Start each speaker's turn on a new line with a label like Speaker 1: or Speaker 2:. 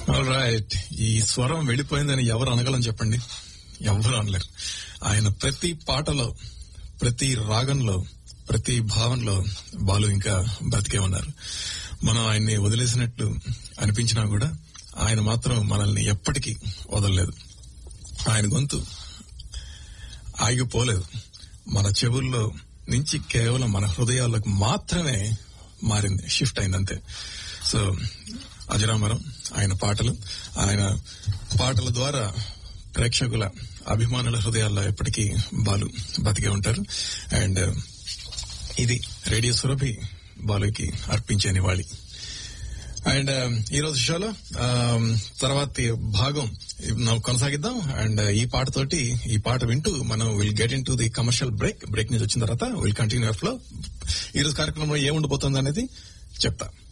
Speaker 1: right ఈ స్వరం వెళ్ళిపోయిందని ఎవరు అనగలని చెప్పండి ఎవరు అనలేరు ఆయన ప్రతి పాటలో ప్రతి రాగంలో ప్రతి భావంలో బాలు ఇంకా బ్రతికే ఉన్నారు మనం ఆయన్ని వదిలేసినట్లు అనిపించినా కూడా ఆయన మాత్రం మనల్ని ఎప్పటికీ వదలలేదు ఆయన గొంతు ఆగిపోలేదు మన చెవుల్లో నుంచి కేవలం మన హృదయాలకు మాత్రమే మారింది షిఫ్ట్ అయిందంతే సో అజరామరం ఆయన పాటలు ఆయన పాటల ద్వారా ప్రేక్షకుల అభిమానుల హృదయాల్లో ఎప్పటికీ బాలు బతికే ఉంటారు అండ్ ఇది రేడియో సురభి బాలుకి అర్పించే నివాళి అండ్ ఈ రోజు షోలో తర్వాత భాగం మనం కొనసాగిద్దాం అండ్ ఈ పాటతోటి ఈ పాట వింటూ మనం will get into the commercial break break నుంచి వచ్చిన తర్వాత విల్ కంటిన్యూ ఫ్లో ఈ రోజు కార్యక్రమంలో ఏముండబోతుంది అనేది చెప్తా